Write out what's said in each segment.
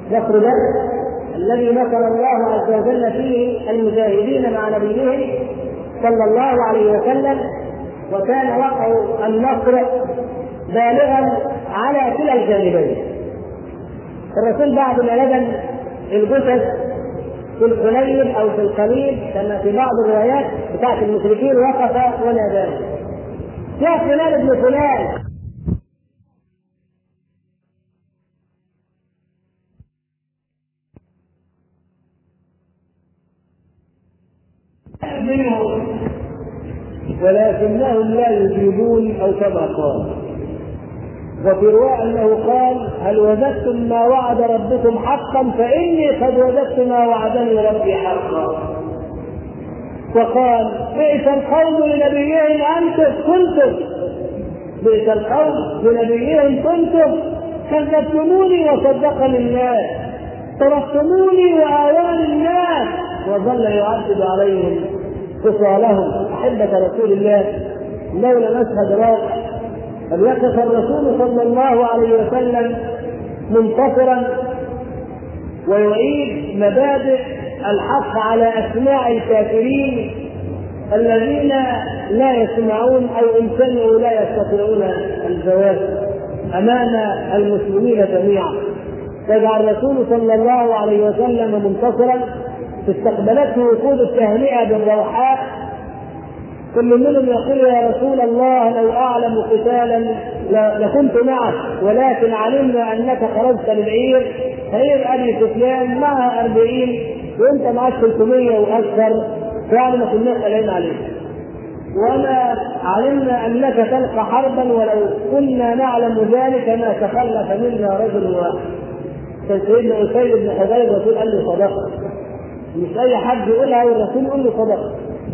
نصر بدر الذي نصر الله عز وجل فيه المجاهدين مع نبيهم صلى الله عليه وسلم وكان وقع النصر بالغا على كلا الجانبين الرسول بعد ما لبن الجثث في القليل او في القليل كما في بعض الروايات بتاعت المشركين وقف وناداه يا فلان ابن فلان منهم ولكنهم لا يجيبون او كما قال وفي رواية أنه قال هل وجدتم ما وعد ربكم حقا فإني قد وجدت ما وعدني ربي حقا وقال بئس القوم لنبيهم أنتم كنتم بئس القوم لنبيهم كنتم كذبتموني وصدقني الناس تركتموني وآواني الناس وظل يعذب عليهم خصالهم أحبة رسول الله لولا مشهد رائع أن يقف الرسول صلى الله عليه وسلم منتصرا ويعيد مبادئ الحق على أسماع الكافرين الذين لا يسمعون أو إن سمعوا لا يستطيعون الجواب أمام المسلمين جميعا فجعل الرسول صلى الله عليه وسلم منتصرا استقبلته وقود التهنئة بالروحاء كل منهم يقول يا رسول الله لو اعلم قتالا لكنت معك ولكن علمنا انك خرجت للعير عير ابي سفيان معها أربعين وانت معك 300 واكثر فعلا ما كناش قلقين عليك وما علمنا انك تلقى حربا ولو كنا نعلم ذلك ما تخلف منا رجل واحد كان سيدنا اسيد بن حذيفه يقول قال لي صدقت مش اي حد يقولها والرسول يقول له صدقت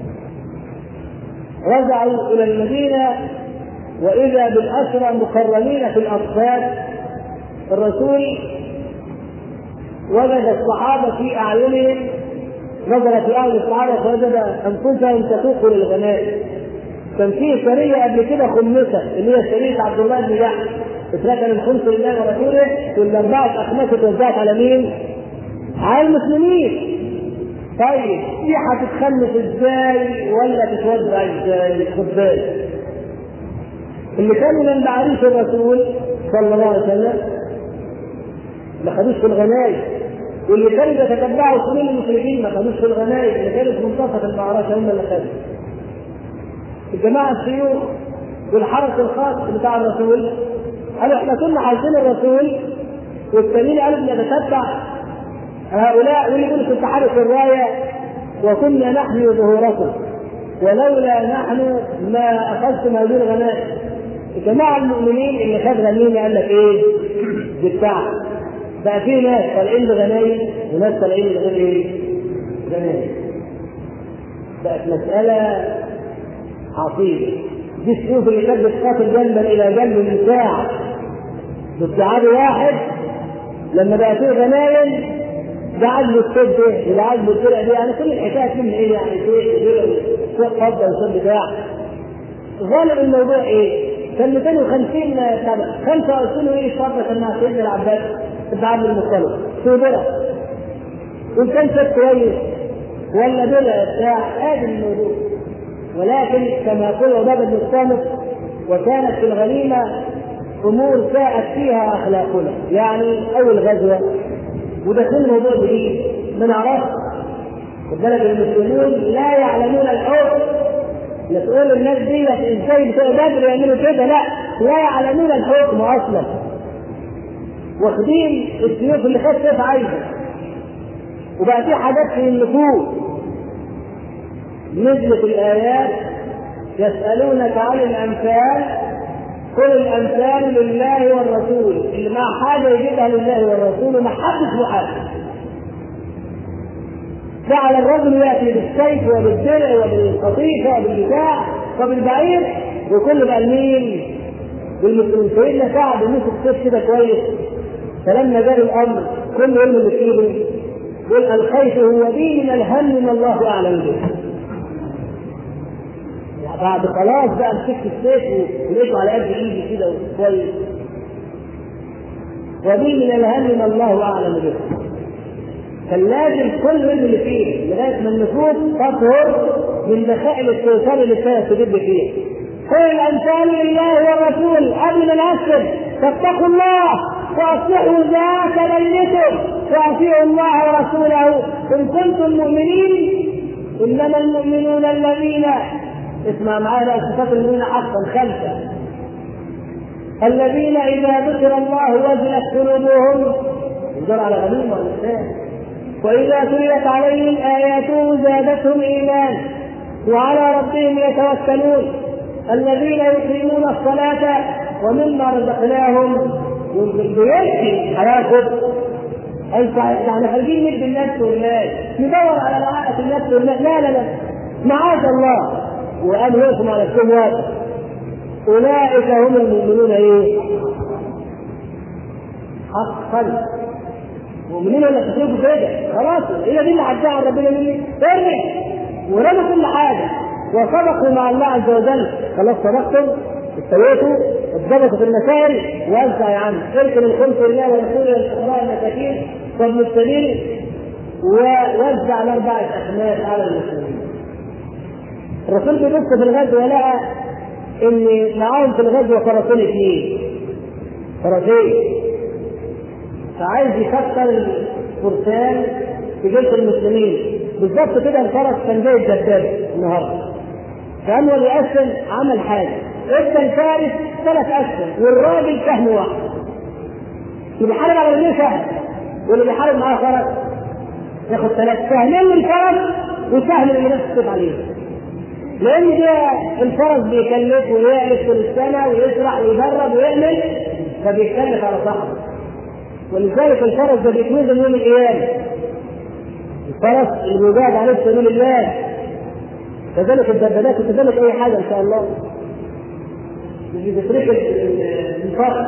رجعوا الى المدينه واذا بالاسرى مكرمين في الاصفاد الرسول وجد الصحابه في اعينهم نظر في اعين الصحابه فوجد انفسهم تسوق للغنائم كان في سريه قبل كده خمسه اللي هي سريه عبد الله بن جحش اتركن الخمس لله ورسوله والاربعه اخماس اتوزعت على مين؟ على المسلمين طيب دي هتتخلف ازاي ولا تتوزع ازاي؟ خد بالك. اللي كانوا من بعريس الرسول صلى الله عليه وسلم ما خدوش في الغنايم واللي كانوا يتتبعوا سنين المشركين ما خدوش في الغنايم اللي كانوا في منتصف المعركه هم اللي خدوا. الجماعه الشيوخ والحرس الخاص بتاع الرسول قالوا احنا كنا عايزين الرسول والتانيين قالوا بنتتبع هؤلاء واللي يقول كنت حارس الرايه وكنا نحمي ظهوركم ولولا نحن ما اخذتم هذه الغنائم جماعة المؤمنين اللي خد غنيمة قال لك ايه؟ بالتعب بقى في ناس طالعين بغنايم وناس طالعين بغير ايه؟ غنايم بقت مسألة عصيبة دي السيوف اللي كانت بتقاتل جنبا إلى جنب من ساعة بالتعب واحد لما بقى فيه غنايم ده عزم الصد ده وده عزم الفرق دي يعني كل الحكايه من ايه يعني ايه فضه وصد بتاع غالب الموضوع ايه؟ كان 250 سنه خمسه قلت له ايه الفضه كان مع سيدنا العباس بن عبد المطلب في درع وان كان شيء كويس ولا درع بتاع ادي الموضوع ولكن كما يقول عباد بن الصامت وكانت في الغنيمه امور ساءت فيها اخلاقنا يعني اول غزوه وداخلين موضوع جديد ما نعرفش خد بالك المسلمون لا يعلمون الحكم لا تقول الناس دي ازاي بتوع بدر يعملوا كده لا لا يعلمون الحكم اصلا واخدين السيوف اللي خد سيف عايزه وبقى في حاجات في النفوس نزلت الايات يسالونك عن الامثال قل الامثال لله والرسول اللي مع حاجه يجيبها لله والرسول ما حدش له حاجه جعل الرجل ياتي بالسيف وبالدرع وبالقطيفه وبالبتاع وبالبعير وكل بقى لمين؟ للمسلمين سيدنا سعد مسك السيف كده كويس فلما جاء الامر كل يوم اللي فيه يقول الخيف هو دي من الهم ما الله اعلم به بعد خلاص بقى مسكت السيف ولقيته على قد ايدي كده كويس وبي من الهم ما الله اعلم به فلازم كل رجل فيه لغايه ما النفوس تطهر من دخائل الشيطان اللي كانت تدب فيه قل الامثال لله والرسول قبل ما نأسف فاتقوا الله واصلحوا ذات بينكم واطيعوا الله ورسوله ان كنتم مؤمنين انما المؤمنون الذين اسمع معانا صفات المؤمنين حقا خمسه الذين اذا ذكر الله وجلت قلوبهم يدور على غنيمه والانسان واذا تليت عليهم اياته زادتهم ايمان وعلى ربهم يتوكلون الذين يقيمون الصلاه ومما رزقناهم بيمشي هياخد انت يعني خارجين ندي النفس والمال ندور على معاقة النفس والمال لا لا لا معاذ الله وقال يقسم على نفسهم واحد اولئك هم المؤمنون ايه؟ حقا مؤمنين ولا تشوفوا كده خلاص هي دي اللي هتزعل ربنا مني ارمي ورموا كل حاجه وصدقوا مع الله عز وجل خلاص صدقتم استويتوا اتضبطوا في المسائل وانسى يا عم اركن الخمس لله ورسوله للفقراء المساكين وابن السبيل ووزع الاربعه اخماس على المسلمين. الرسول بيبص في الغزوه لقى ان معاهم في الغزوه فرسين اثنين فرسين فعايز يكسر الفرسان في جيش المسلمين بالظبط كده الفرس كان جاي الدبابه النهارده فقام يقسم عمل حاجه ادى الفارس ثلاث اسهم والراجل سهم واحد اللي بيحارب على رجليه سهم واللي بيحارب معاه فرس ياخد ثلاث سهمين للفرس وسهم اللي ينفذ عليه لان ده الفرس بيكلف ويعرف طول السنه ويزرع ويدرب ويعمل فبيكلف على صاحبه ولذلك الفرس ده بيتوزن يوم القيامه الفرس اللي بيجاهد عليه في سبيل الله كذلك الدبابات وكذلك اي حاجه ان شاء الله مش بتترك الفرس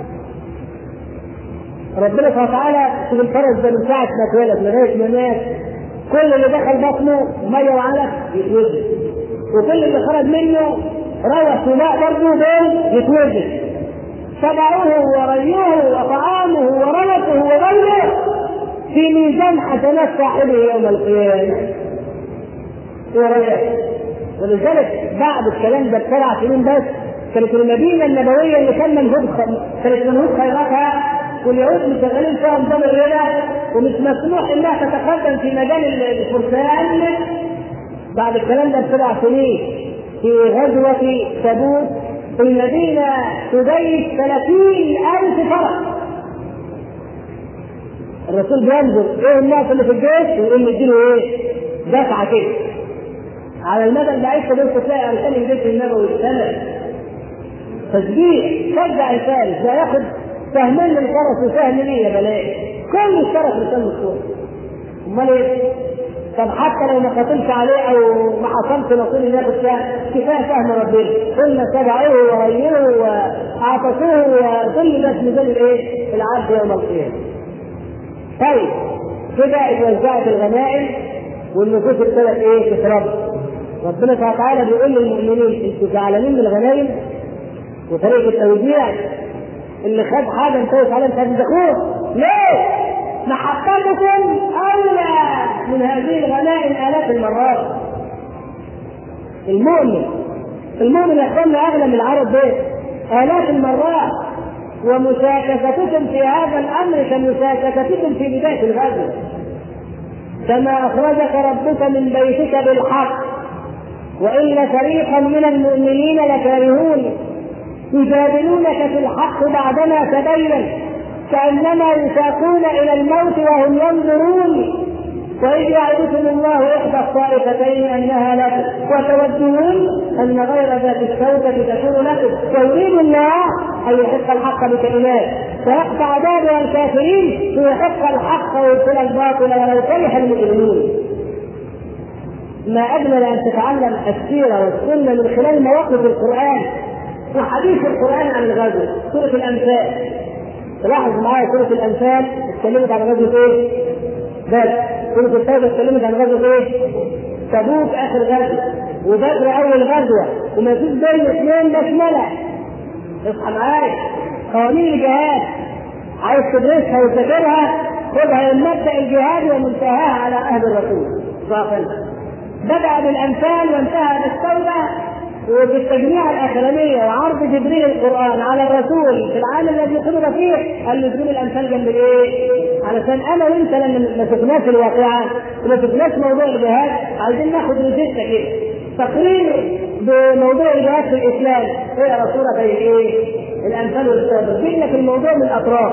ربنا سبحانه وتعالى شوف الفرس ده من ساعه ما اتولد لغايه ما مات كل اللي دخل بطنه ميه وعلق يتوزن وكل اللي خرج منه روى وماء برضه دول يتوزن تبعوه وريوه وطعامه ورمته وغيره في ميزان حسنات صاحبه يوم القيامه ايه رايك؟ ولذلك بعد الكلام ده بسبع سنين بس كانت المدينه النبويه اللي كان منهوج كانت منهوج خيراتها واليهود مشغلين فيها نظام الربا ومش مسموح انها تتقدم في مجال الفرسان بعد الكلام ده بسبع سنين في غزوة تبوك المدينة تجيش ثلاثين ألف فرس الرسول بينظر ايه الناس اللي في الجيش ويقول له اديله ايه؟ دفعة كده على المدى البعيد تبص تلاقي اركان الجيش النبوي السنة تشجيع شجع الفارس ده ياخد سهمين للفرس وسهم ليه يا بلاش كل اشترك لسان الصوت امال ايه؟ طب حتى لو ما قاتلش عليه او ما حصلش نصيب ان ياخد سهم كفايه سهم ربنا قلنا تبعوه وغيروه واعطسوه وكل ده اسمه زي الايه؟ العبد يوم القيامه. طيب كده اتوزعت الغنائم والنفوس ابتدت ايه؟ تتربى. ربنا سبحانه وتعالى بيقول للمؤمنين انتوا زعلانين من الغنائم وطريقه التوزيع اللي خد حاجه انتوا عليها مش هتدخلوه ليه؟ محبتكم اولى من هذه الغنائم الاف المرات المؤمن المؤمن يا اخوانا اغلى من العرب ده الاف المرات ومشاكستكم في هذا الامر كمشاكستكم في بدايه الغزو كما اخرجك ربك من بيتك بالحق وان فريقا من المؤمنين لكارهون يجادلونك في الحق بعدما تبين كانما يساقون الى الموت وهم ينظرون وإذ يعدكم الله إحدى الطائفتين أنها لكم وتودون أن غير ذات الشوكة تكون لكم ويريد الله أن يحق الحق بكلمات ويقطع دابر الكافرين ويحق الحق ويبطل الباطل ولو كره المجرمون ما أجمل أن تتعلم السيرة والسنة من خلال مواقف القرآن وحديث القرآن عن الغزو سورة الأنفال تلاحظ معايا سورة الأنفال اتكلمت عن غزوة إيه؟ بدر سورة التوبة اتكلمت عن غزوة إيه؟ تبوك آخر غزوة وبدر أول غزوة وما فيش بين اثنين بسملة اصحى معايا قوانين الجهاد عايز تدرسها وتذاكرها خذها من مبدا الجهاد ومنتهاها على عهد الرسول صلى الله عليه وسلم بدا بالامثال وانتهى بالتوبه وبالتجميع الاخرانيه وعرض جبريل القران على الرسول في العام الذي قبض فيه قال له جبريل الامثال جنب ايه؟ علشان انا وانت لما ما شفناش الواقعه وما شفناش موضوع الجهاد عايزين ناخد روشته كده تقرير بموضوع الجهاد في الاسلام اقرا سوره زي ايه؟ الامثال والتوبه جيب لك الموضوع من الاطراف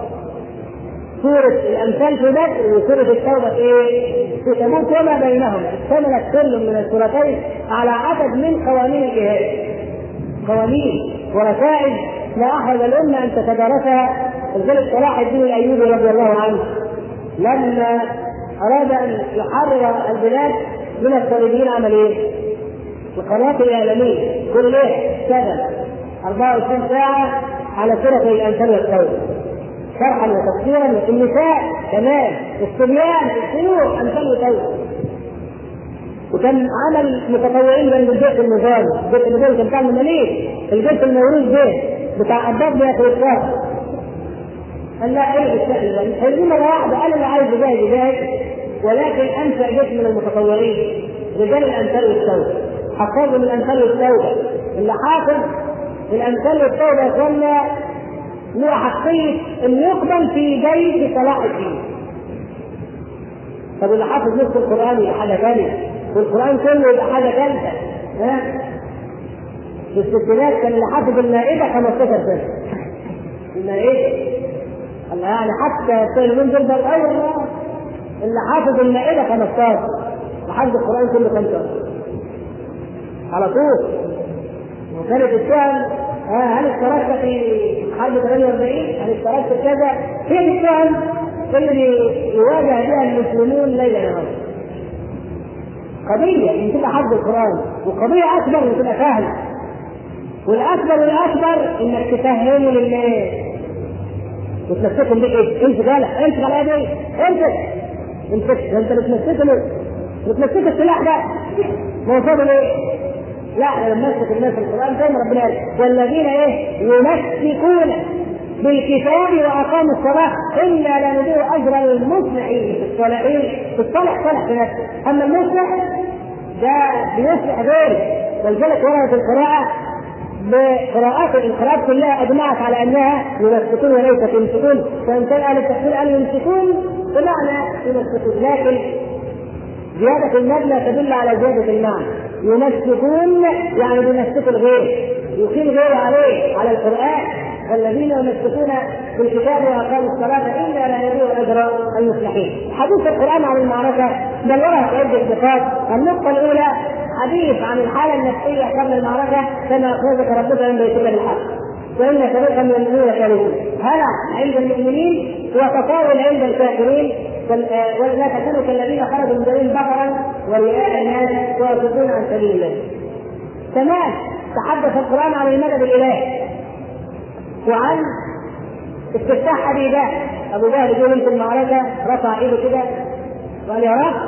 سورة الأمثال في بدر وسورة التوبة في إيه؟ في تبوك وما بينهم اشتملت كل من السورتين على عدد من قوانين الجهاد قوانين ورسائل لا أحد الأمة أن تتدارسها لذلك صلاح الدين الأيوبي رضي الله عنه لما أراد أن يحرر البلاد من الصليبيين عمل إيه؟ القناة الإعلامية كل إيه؟ اشتغل 24 ساعة على سورة الأمثال والتوبة شرحا وتفسيرا النساء كمان الصبيان الشيوخ امثال وتوبه وكان عمل متطوعين جنب البيت النظام البيت النظام كان بتاع المماليك البيت الموروث ده بتاع الضب يا اخي الشهر قال لا ايه الشكل ده مش مره واحده قال اللي عايز يجاهد يجاهد ولكن انشا جيش من المتطوعين رجال الامثال والتوبه حفظوا من الامثال والتوبه اللي حافظ الامثال والتوبه يا اخوانا له حقية انه يقبل في جيش صلاح الدين. طب اللي حافظ نص القرآن يبقى حاجة ثانية، والقرآن كله يبقى حاجة ثالثة. ها؟ في الستينات كان اللي حافظ المائدة 15 سنة. المائدة. الله يعني حتى السلمون دول ده الأول اللي حافظ المائدة 15 وحافظ القرآن كله 15 على طول وكانت الشام هل اشتركت في حرب 48 هل اشتركت في كذا هي الشام اللي يواجه بها المسلمون ليلا نهارا قضية ان تبقى حفظ القرآن وقضية أكبر ان تبقى فاهم والأكبر والأكبر إنك تفهمه للناس وتمسكهم بيك ايه؟ امسك يلا امسك على ايدي امسك امسك ده انت بتمسكه بتمسك السلاح ده ما هو فاضل ايه؟ لا لما مسك الناس القران زي ما ربنا قال والذين ايه يمسكون بالكتاب واقاموا الصلاه الا لا نضيع اجر المصلحين في الصالحين في الصالح صالح في نفسه اما المصلح ده بيصلح غيره ولذلك ورد القراءه بقراءات القراءات كلها اجمعت على انها يمسكون وليست يمسكون فان كان اهل التفسير قالوا يمسكون بمعنى يمسكون لكن زيادة المبنى تدل على زيادة المعنى يمسكون يعني بيمسكوا الغير يقيم غير عليه على القرآن والذين يمسكون بالكتاب واقاموا الصلاه الا لا يضيع اجر المصلحين. حديث القران عن المعركه بلغها في عده نقاط، النقطه الاولى حديث عن الحاله النفسيه قبل المعركه كما اخرجك ربك من بيتك بالحق. وان فريقا من المؤمنين كارهون. هلع عند المؤمنين وتطاول عند الكافرين ولا تكونوا كالذين خرجوا من دين بقرا ورئاء الناس ويصدون عن سبيل الله. كمان تحدث القران عن المدد الالهي وعن استفتاح ابي جهل ابو جهل يقول في المعركه رفع ايده كده قال يا رب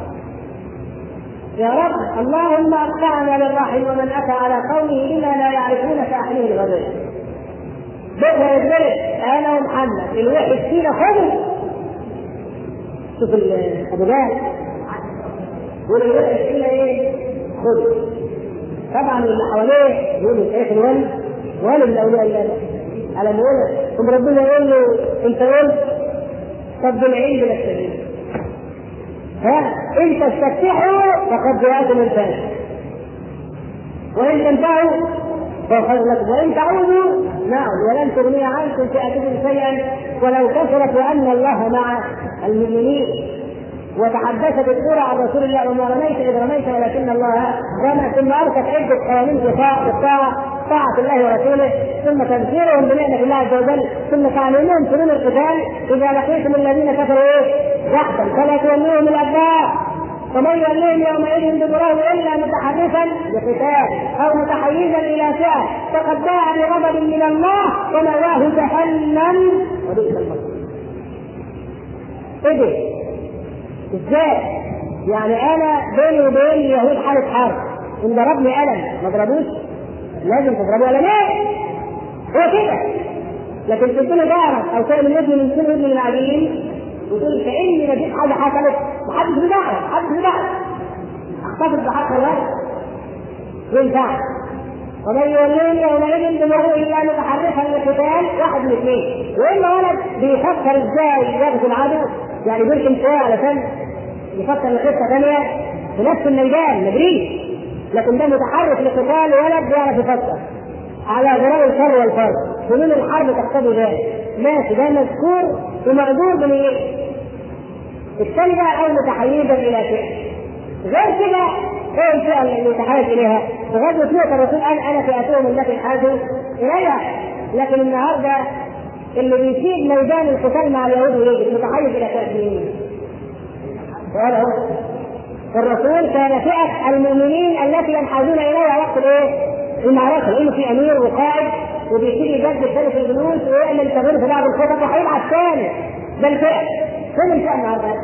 يا رب اللهم اقطعنا للرحم ومن اتى على قومه بما لا يعرفون فاحميه الغدر بكره يتبرد انا ومحمد الوحش فينا خذه شوف ابو جهل يقول الوحش فينا ايه؟ خذه طبعا اللي حواليه يقولوا شيخ الولد ولد من اولياء الله على ما يقول ثم ربنا يقول له انت قلت طب بالعين بلا السبيل ها ان تستفتحوا فقد جاءكم الفاتح وان تنفعوا فهو خير لكم وان تعودوا نعم ولن تغني عنكم فئتكم شيئا ولو كثرت وان الله مع المؤمنين وتحدثت السورة عن رسول الله وما رميت إذ رميت ولكن الله رمى ثم أركت عدة قوانين في الطاعة طاعة الله ورسوله ثم تذكيرهم بنعمة الله عز وجل ثم تعليمهم سنون القتال إذا لقيتم الذين كفروا إيه؟ وحدا فلا تولوهم الأدبار ومن يوليهم يومئذ دبره إلا متحرفا لقتال أو متحيزا إلى فئة فقد باع بغضب من الله ومأواه جهنم وبئس المصير. إيه ازاي؟ يعني انا بيني وبين اليهود حاله حرب ان ضربني قلم ما ضربوش لازم تضربه ولا ليه؟ هو كده لكن تديله دارك او تعمل ابن من سن ابن العاديين وتقول كاني ما فيش حاجه حصلت محدش بيدعي محدش بيدعي احتفظ بحق الوقت ينفع ومن يولين يومئذ بمرء الا متحرفا للقتال واحد من اثنين واما ولد بيفكر ازاي يغزو العدو يعني بيركن شويه علشان يفكر لخطه ثانيه في نفس الميدان مدريد لكن ده متحرك لقتال ولد بيعرف يفكر على ذراع الشر والفرد فنون الحرب تقتضي ذلك ماشي ده مذكور ومقدور بنيته الثاني بقى او متحيزا الى فئه غير كده ايه الفئه اللي يتحيز اليها؟ في غزوه موته الرسول قال انا فئتهم التي حازوا اليها لكن النهارده اللي بيسيب ميدان القتال مع اليهود ويجي متحيز الى فئه مين؟ سؤال اهو الرسول كان فئه المؤمنين التي ينحازون اليها وقت الايه؟ المعركه لانه في امير وقائد وبيبتدي يجدد ثالث الجنود ويعمل تغيير في بعض الخطط وهيلعب ثاني ده الفئه فين الفئه النهارده؟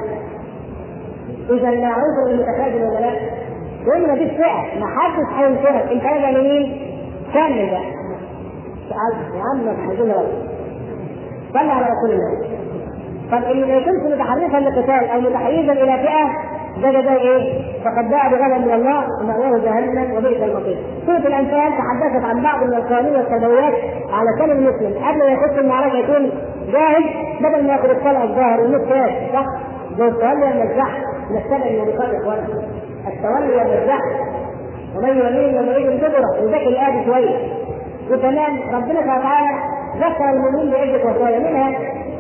اذا معروف المتخاذل ولا لا؟ يقول ما فيش فئه ما حدش هينصرك انت راجع لمين؟ كمل بقى سألت يا عم ما عايزين رد صلى على رسول الله طب اللي ما يكونش متحرفا لقتال او متحيزا الى فئه ده ده ايه؟ فقد باع بغضب من الله ومأواه جهنم وبئس المصير. سورة الأنفال تحدثت عن بعض من القوانين والتداويات على كل المسلم قبل ما يخش المعركة يكون جاهز بدل ما ياخذ الطلع الظاهر والنص صح؟ زي التولي ولا الزحف نتبع الموبقات يا اخوانا. التولي ولا الزحف ومن يوليه يومئذ دبره وذاك الآية شوية. وكمان ربنا سبحانه وتعالى ذكر المؤمنين بعدة وصايا منها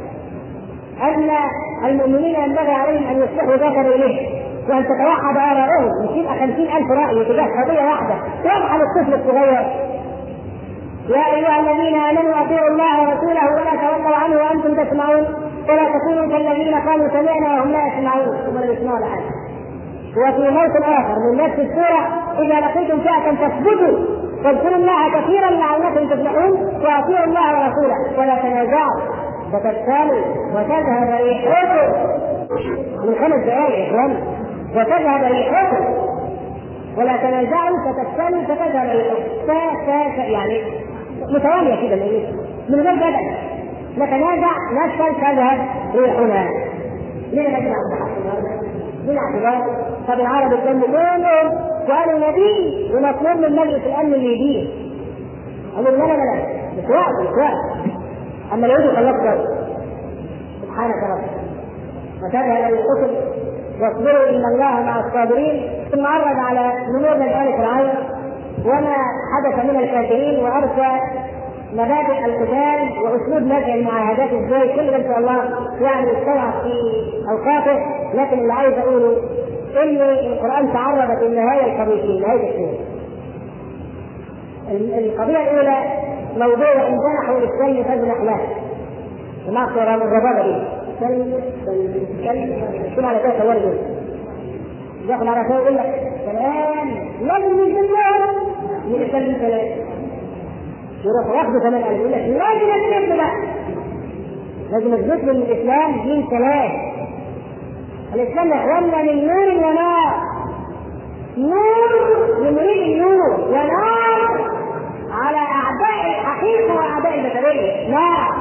أن المؤمنين ينبغي عليهم أن يصلحوا ذات إليه وأن تتوحد آراءهم مش يبقى 50000 رأي تجاه قضية واحدة يفعل الطفل الصغير يا أيها الذين آمنوا أطيعوا الله ورسوله ولا تولوا عنه وأنتم تسمعون ولا تكونوا كالذين قالوا سمعنا وهم لا يسمعون ثم لا يسمعون حاجة وفي موت آخر من نفس السورة إذا لقيتم فئة فاثبتوا واذكروا الله كثيرا لعلكم تفلحون وأطيعوا الله ورسوله ولا تنازعوا فتبتلوا وتذهب ريحكم من خمس دقائق يا اخوان وتذهب ريحكم ولا تنازعوا فتبتلوا فتذهب ريحكم ف يعني متواليه كده من غير جدل نتنازع نفشل تذهب ريحنا ليه نجمع النهارده؟ من اعتبار طب العرب اتلموا كلهم وقالوا نبي ومطلوب من مجلس الامن اللي يدير قالوا لا لا لا مش وقت مش وقت اما اليهود خلصوا سبحانك رب وتذهب الكتب واصبروا ان الله مع الصابرين ثم عرض على نموذج ال فرعون وما حدث من الكافرين وارسى مبادئ القتال واسلوب نزع المعاهدات ازاي كل ده ان شاء الله يعني يستوعب في اوقاته لكن اللي عايز اقوله ان القران تعرضت لنهايه القضيتين نهايه السنه القضيه الاولى موضوع ان جنحوا للسلم فاجنح له جماعة الطيران الربابة دي سلم سلم شو معنى كده صور دول ياخد على كده يقول لك الان لازم ينزل لهم من يسلم ثلاثة يروح ياخدوا كمان قال يقول لك لازم يثبت بقى لازم يثبت ان الاسلام دين ثلاث الاسلام يا اخوانا من نور ونار نور لمريد النور ونار على اعداء الحقيقه واعداء البشريه نار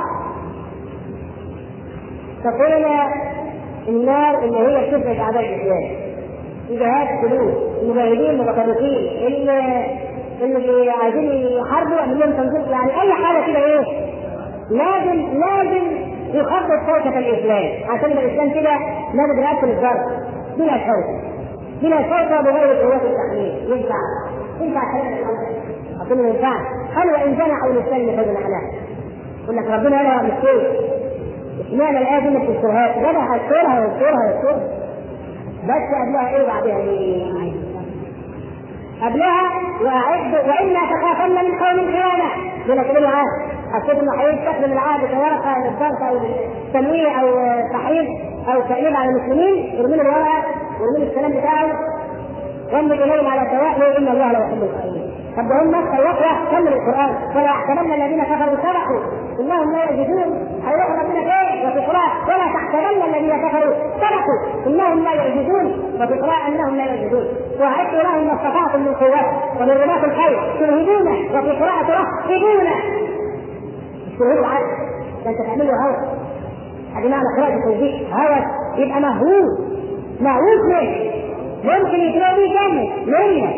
تقول النار اللي هي بتفرق اعداء الاسلام جهات فلوس المجاهدين المتطرفين اللي اللي عايزين يحاربوا يعمل لهم تنظيم يعني اي حاجه كده ايه لازم لازم يخفض شوكة الإسلام عشان الإسلام كده نازل رأسه للضرب بلا شوكة بلا شوكة بغير قوات التحميل ينفع ينفع كلام أقول ما ينفعش قال وإن جنحوا للسلم فجنح له يقول لك ربنا قال مش كده اشمعنى الآية دي ما تذكرهاش؟ جنح يذكرها يذكرها يذكرها بس قبلها ايه بعدها ايه؟ قبلها واعد وانا تخافن من قوم خيانه دول كده العهد حسيت انه هيستخدم العهد كورقه للضغط او تنويه او تحريض او تأليف على المسلمين يرمي له الورقه ويرمي له الكلام بتاعه وانظر اليهم على سواء ان الله لا يحب الخائنين طب ده هم الوقوة كمل القرآن فلا يحسبن الذين كفروا سبقوا إنهم لا يجدون هيروحوا ربنا فين وفي قراءة ولا تحسبن الذين كفروا سبقوا إنهم لا يعجزون وفي قراءة إنهم لا يعجزون وأعدوا لهم ما استطعتم من قوة ومن رباط الخير ترهبون وفي قراءة رهبون الشهود العدل ده انت تعمل له هوس هذه معنى قراءة التوفيق هوس يبقى مهووس مهووس منه ممكن يتلاقي به جنة منه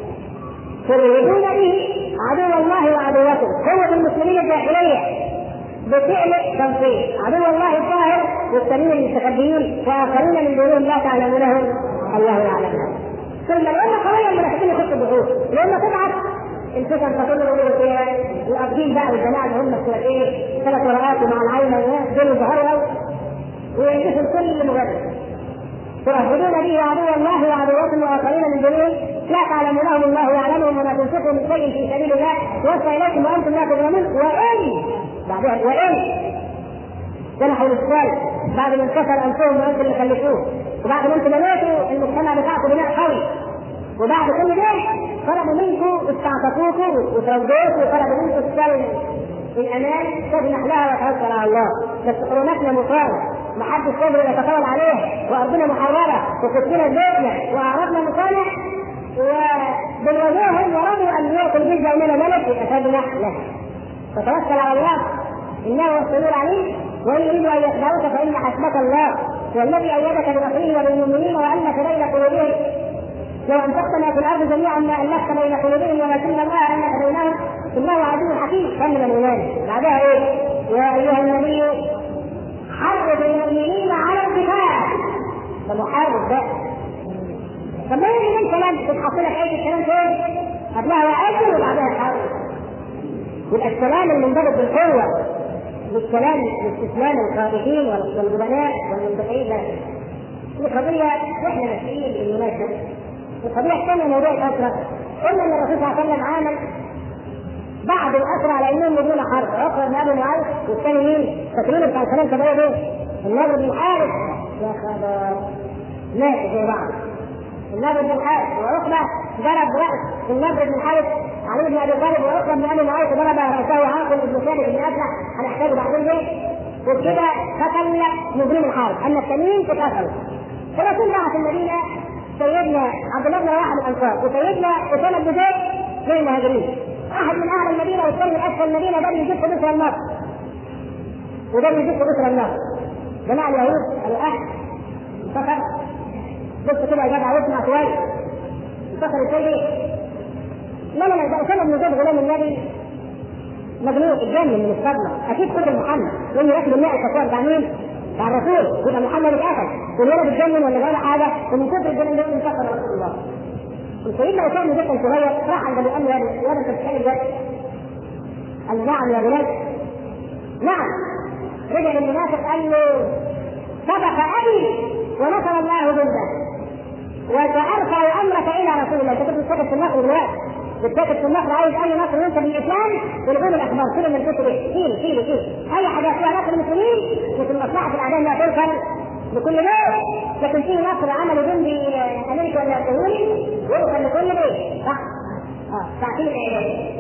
تريدون به عدو الله وعدوكم قوة المسلمين الداخلية بفعل تنصيب عدو الله الظاهر والسبيل المستخبيين واخرين من دونهم لا تعلمونهم الله يعلمهم ثم الامه قويه المنافقين يخشوا البحوث الامه تبعث الفتن تطل فيها الابدين بقى والجماعه اللي هم الثلاثين ثلاث ورقات ومع العين دول ظهروا وينكسر كل مغرب ترهبون به عدو الله وعدوكم واخرين من دونهم لا تعلمونهم الله يعلمهم وما تنفقوا من شيء في سبيل الله يوفى اليكم وانتم لا تظلمون وان بعدها وان جنحوا للسؤال بعد ما انكسر انفسهم وانتم اللي خلفوه وبعد ما انتم بنيتوا المجتمع بتاعكم بناء قوي وبعد كل ده طلبوا منكم استعطفوكم وترودوكم وطلبوا منكم السلم الامان تجنح لها وتوكل على الله بس حرماتنا مقامه ما حدش قادر يتطاول عليه وارضنا محرره وكتبنا بيتنا واعراضنا مصالح وبالوجوه ورضوا ان يعطوا الجزء من ملك يتفادنا له فتوكل على الله انه هو السميع العليم وان يريدوا ان يخدعوك فان حسبك الله والذي ايدك بنصره وبالمؤمنين والف بين قلوبهم لو انفقت ما في الارض جميعا ما الفت بين قلوبهم ولكن الله الف بينهم انه عدو حكيم كمل الايمان بعدها ايه؟ يا ايها النبي حرض المؤمنين على القتال ده محارب ده طب ما هي من كلام تتحط لك اي كلام فين؟ قبلها واجل وبعدها حرب يبقى الكلام المنضبط بالقوه بالكلام باستسلام الخائفين والجبناء والمنتفعين لا دي قضيه احنا مسؤولين بالمناسبه القضيه الثانيه موضوع الاسرى قلنا ان الرسول صلى الله عليه وسلم عامل بعض الاسرى على انهم يبنون حرب عقبه بن ابي معاذ والثاني مين؟ فاكرين بتاع الكلام كبير ده النضر بن الحارث يا خبر مات زي بعض النضر بن الحارث وعقبه ضرب راس النضر بن الحارث علي بن ابي طالب وعقبه بن ابي معاذ ضرب راسه عاقل بن ثابت بن افلح هنحتاجه بعدين ليه؟ وبكده قتل مجرم الحرب اما التانيين اتقتلوا الرسول بعث المدينه سيدنا عبد الله بن رواحه الانصار وسيدنا اسامه بن زيد من المهاجرين واحد من اهل المدينه والثاني من اسفل المدينه ده يجيب بشر النار وده يجيب بشر النار جماعه اليهود الاهل انتصر بص كده يا جدع واسمع كويس انتصر ازاي ليه؟ لا لا لا ده اسامه بن زيد غلام النبي مجنون اتجنن من الصدمه اكيد قتل محمد لانه ياخد الماء الفتوى بتاع مين؟ بتاع الرسول يبقى محمد اتقتل والولد اتجنن ولا غير حاجه ومن كتر الجنن ده انتصر رسول الله وسيدنا اسامه بن زيد صغير راح عند النبي قال له يا ابني انت بتتكلم جد؟ قال نعم يا غلام نعم رجع المنافق قال له سبق ابي ونصر الله جنده وسارفع امرك الى رسول الله انت كنت بتسكت في النصر دلوقتي بتسكت في النصر عايز اي نصر وانت بالاسلام والغول الاخبار كل من الكتب شيل شيل شيل اي حاجه فيها نصر المسلمين لكن مصلحه الاعداء لا توصل لكل بيت لكن في نصر عمل جندي امريكا ولا الدولي يوصل لكل بيت صح؟ اه تعطيل الاعلام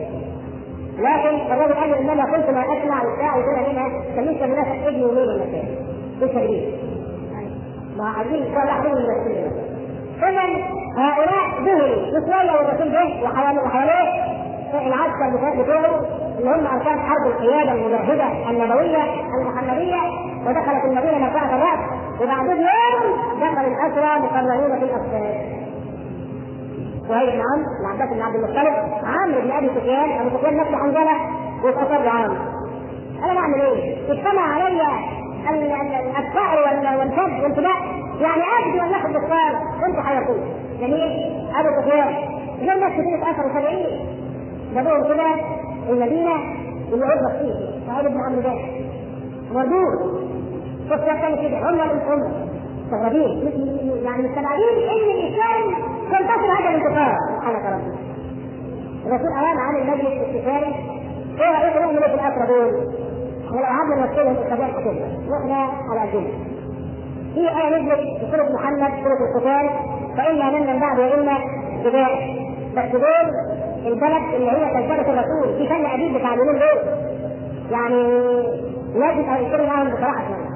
لكن الرجل قال انما كنت ما اسمع وبتاع وكده منها سميت المنافق ابني ومين المكان بالتدريب ما عايزين كل واحد من المسؤولين اذا هؤلاء ذهلوا وشويه والرسول جه وحواليه وحواليه العسكر بتوعه اللي هم اركان حرب القياده المجاهده النبويه المحمديه ودخلت المدينه مرفعه الراس وبعد يوم دخل الاسرى مقررون في الاقسام سهيل بن عمرو بن عباس بن عبد المطلب عمرو بن ابي سفيان ابو سفيان نفسه حنظله واتصل عمرو انا بعمل ايه؟ اجتمع علي الثأر والفد والفداء يعني اجد ان ناخذ بالثار كنت حيقول جميل ابو سفيان زي الناس كتير اتاثروا 70 جابوهم كده المدينه اللي عرضت فيه سعيد بن عمرو ده مردود شوف كان كده هم هم مستغربين يعني مستبعدين ان الاسلام تنتصر هذا الانتصار سبحانك ربي الرسول امام عن المجلس الاستشاري ايه رايكم نعمل ايه في الاسرى دول؟ احنا لو قعدنا نمثلهم القضيه الحكومه واحنا على قدنا في آية نزلت في سورة محمد سورة القتال فإما منا بعد وإما فداء بس دول البلد اللي هي تجربة الرسول في فن أديب بتاع اليومين دول يعني لازم أذكر معاهم بصراحة شوية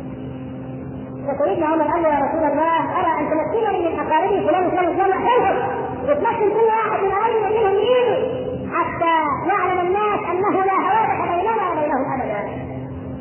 فسيدنا عمر قال له يا رسول الله أرى أن تمكنني من أقاربي فلان وفلان وفلان أحسنهم وتمكن كل واحد من قرايبي منهم بإيدي حتى يعلم الناس أنه لا هوادة بيننا وبينهم أبدا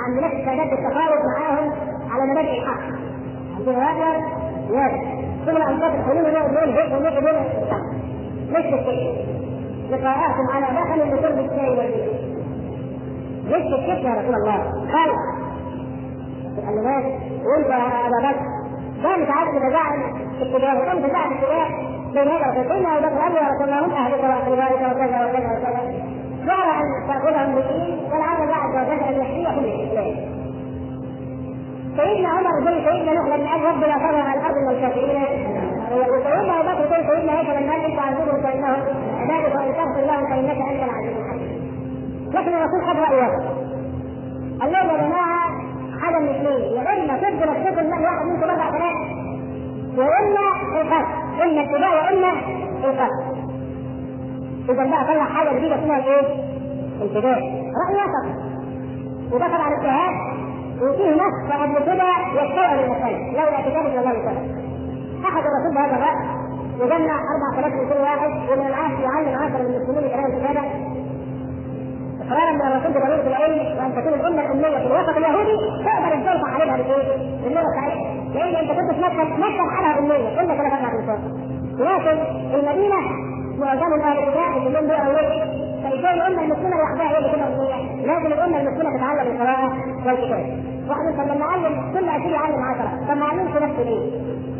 ما عندناش استعداد للتفاوض معاهم على مبادئ الحق عندنا هذا واجب ثم الأنصاف الحلول هنا دول هيك ونيك دول مش بالشكل لقاءاتهم على دخل بشرب الشاي والبيت مش بالشكل يا رسول الله قال قال له ماشي وانت يا ابا بكر كان ساعات تتزعل اتجاه وكان تتزعل اتجاه بين هذا وكذا قلنا ابو بكر قال يا رسول الله هم اهلك واقربائك وكذا وكذا وكذا جعل ان تاخذهم بالدين ولعل الله عز وجل ان يحييهم بالاسلام سيدنا عمر زي سيدنا نوح لما قال ربنا فرغ على الارض من الكافرين وسيدنا ابو بكر زي سيدنا عيسى لما قال انت عزيز فانه عبادك وان تغفر الله فانك انت العزيز الحكيم لكن الرسول خد رايه قال لهم يا جماعه حاجه من اثنين يا اما تدوا نفسكم من واحد منكم اربع ثلاث واما القتل اما اتباع واما القتل اذا بقى طلع حاجه جديده اسمها ايه؟ انتباه راي وسط ودخل على الاجتهاد وفيه نص قبل كده يستوعب المسألة لولا كتاب الله وسلم أخذ الرسول بهذا الرأي وجمع أربع ثلاث من كل واحد ومن العاشر يعلم عشرة من المسلمين كلام الكتابة إقرارا من الرسول بضرورة العلم وأن تكون الأمة الأمية في الوسط اليهودي تقدر أن ترفع عليها بالإيه؟ باللغة بتاعتها لأن أنت كنت في مكة مكة حالها أمية كل ثلاث أربع أنصار ولكن المدينة معظم أهل الكتاب اللي من دول فإزاي الأمة المسلمة لوحدها هي اللي تبقى أمية؟ لازم الأمة المسلمة تتعلم القراءة والكتابة واحد طب لما علم كل اكيد يعلم عشرة طب ما علمش نفسه ليه؟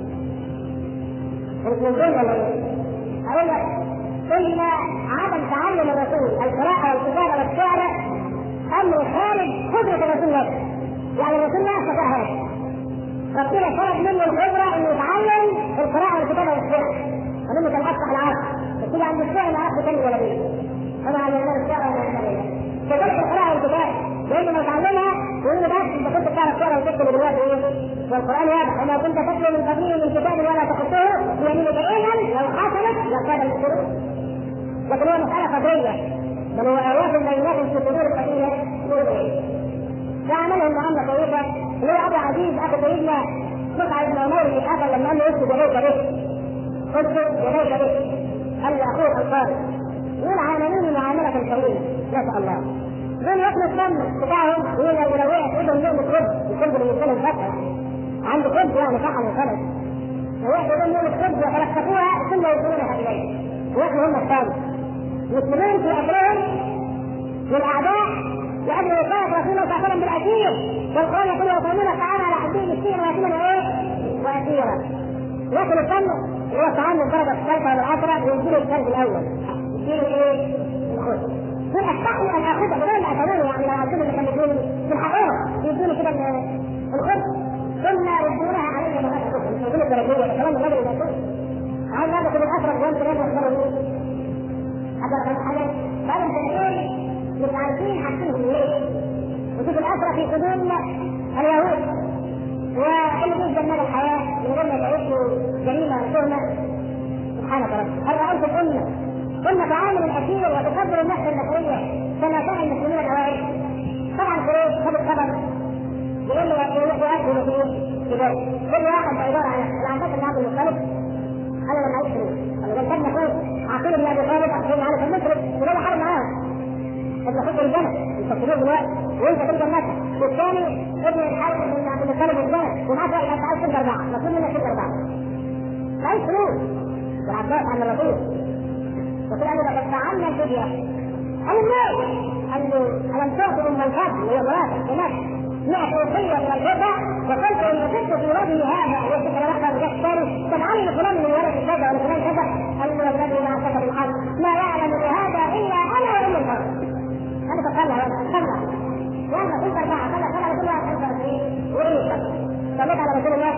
انت من دول ولا ايه؟ اقول لك ان عدم تعلم الرسول القراءة والكتابة والشعر امر خارج قدرة الرسول نفسه يعني الرسول لا يستطيع هذا ربنا طلب منه القدرة انه يتعلم القراءة والكتابة والشعر فلما كان افتح العصر بس عند الشعر ما عرفش كلمة ولا بيه انا علمنا الشعر ولا كذلك القراءة والكتابة لأن لو تعلمها يقول لي بس أنت كنت بتعرف تقرا وتكتب دلوقتي إيه؟ والقرآن واضح وما كنت تتلو من قبله من كتاب ولا تخطه بيمينك إذا لو حصلت لكان الشروط لكن هو مسألة قدرية بل هو آيات بينات في صدور القديمة فعمله المعاملة كويسة اللي هو أبو عزيز أخو سيدنا مصعب بن عمير اللي قتل لما قال له اسكت يديك به اسكت يديك به قال له أخوه القارئ يقول عاملوني معاملة كريمة ما شاء الله دول ياكلوا الدم بتاعهم هي لو وقعت ايدهم لقمة خبز الخبز بالنسبة لهم فتحة عنده خبز يعني فحم وخبز وياكلوا ايدهم لقمة خبز ويتلقفوها ثم يوصلونها اليه وياكلوا هم الثاني مسلمين في اكلهم للاعداء لأجل وقاية رسول الله صلى الله عليه وسلم بالأسير والقرآن يقول يطعمون الطعام على حبه مسكينا ويتيما وإيه؟ وأسيرا ياكل الدم هو الطعام من الدرجة الثالثة والعشرة ويديله الثلج الأول يديله إيه؟ الخبز دول استحي ان اخذها بدل ما اخذوني يعني لو عبدهم اللي كانوا يدوني من حقهم يدوني كده الخبز ثم يدونها علي مرات اخرى مش يدوني الدرجيه كمان الراجل اللي يقول عايز هذا كده الاشرف جنب كده يخبروا حتى لو حاجه بعد سنتين مش عارفين حاطينهم ليه وشوف الاسرى في صدور اليهود واللي فيه جمال الحياه من غير ما يعيشوا جريمه وتهمه سبحانك رب هل رايت الامه ثم تعامل الاسير وتقدر النفس البشريه كما كان المسلمين الاوائل طبعا قريش خد الخبر بيقول له يؤدي في ذلك كل واحد عباره عن العباس بن عبد المطلب انا لما عشت انا قال كان نقول عقيل بن ابي طالب عشان على في المصرف وده حرب معاهم ابن حب الجنة يفكرون دلوقتي وانت تلقى الناس والثاني ابن الحارث بن عبد المطلب الجنة ومعاه واحد انت عايز تلقى اربعه مطلوب منك تلقى اربعه لا فلوس العباس عن الرسول وقال له لقد فعلنا الفدية قال له قال له ألم تعطي أم الفضل وهي مراتك هناك مئة أوقية من الفضة وقلت إن كنت في رجل هذا وكنت لوحدة رجال ثاني تجعلني فلان من ورث كذا ولا فلان كذا قال له الذي ما كتب الحق ما يعلم بهذا إلا أنا وأم الفضل أنا تطلع تطلع يلا كنت أربعة طلع طلع كل واحد 25 وإيه صليت على رسول الله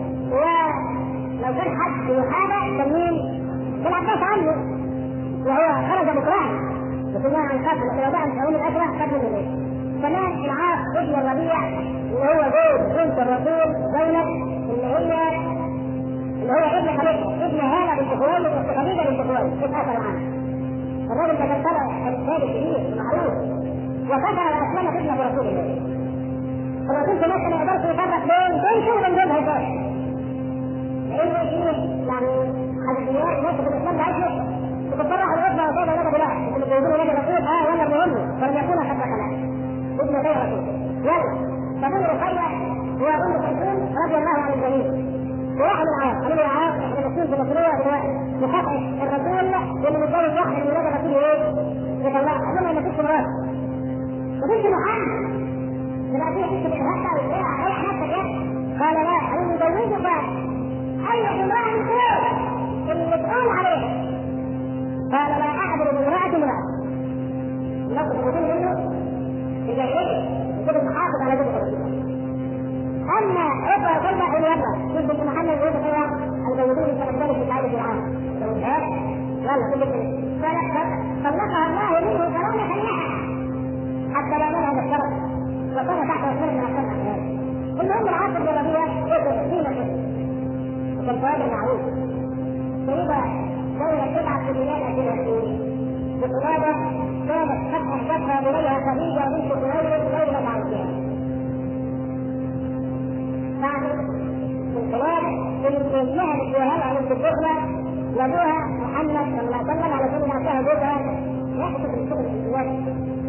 ولو كان حد وحاجة كان مين؟ كان عباس عنه وهو خرج مكرها بس الله عن قتل لكن لو بقى مش هقول الاسرى خد منه ليه؟ كمان العاص ابن الربيع اللي هو زوج بنت الرسول زينب اللي هي اللي هو ابن خليفه ابن هاله بنت خويلد اخت خديجه بنت خويلد اتقتل عنه الراجل ده كان طلع الثالث كبير معروف وقتل واسلمت ابنه رسول الله الرسول كمان ما يقدرش يفرق بين بنته وبين جوزها الثاني لانه فيه يعني حدثيات ناس في الاسلام بعيشه تتبرع الوضع وكذا ولا بلا اللي بيقولوا لك الرسول اه ولا المهم فلم يكون قد دخل ابن غير رسول يلا وواحد معاه قالوا له يا عاص احنا ماشيين في مشروع دلوقتي مكافأة الرسول واللي متجوز واحد من ولاد الرسول ايه؟ يطلع قالوا له ما فيش مرات ما فيش محمد تبقى فيه حته الهبه والبيع ريح نفسك يا قال لا انا مجوزه بقى اي امراه من دول اللي تقول عليها قال لا اعبد بامراه امراه الناس تقولون منه اذا ايه يكون محافظ على ذكر اما ابا قلنا اليمن كنت في محل الوضع هو الجوزين تنزلوا في تعالي العام يلا كل طلقها الله منه كرامة لها حتى لا منها بالشرط وكان تحت مسؤول من احسن احيان المهم العاصر الجلابيه يقدر قيمه وكان فؤاد المعروف سيدة دولة تبعث في بلاد الجنوبية بقلادة كانت قد أحدثها بنيها خديجة بنت خويلد دولة عربية بعد انقلاب من نهبت وهلع من الدخلة وابوها محمد صلى الله عليه وسلم على سبيل اعطاها جوزها يحدث الشغل في الوقت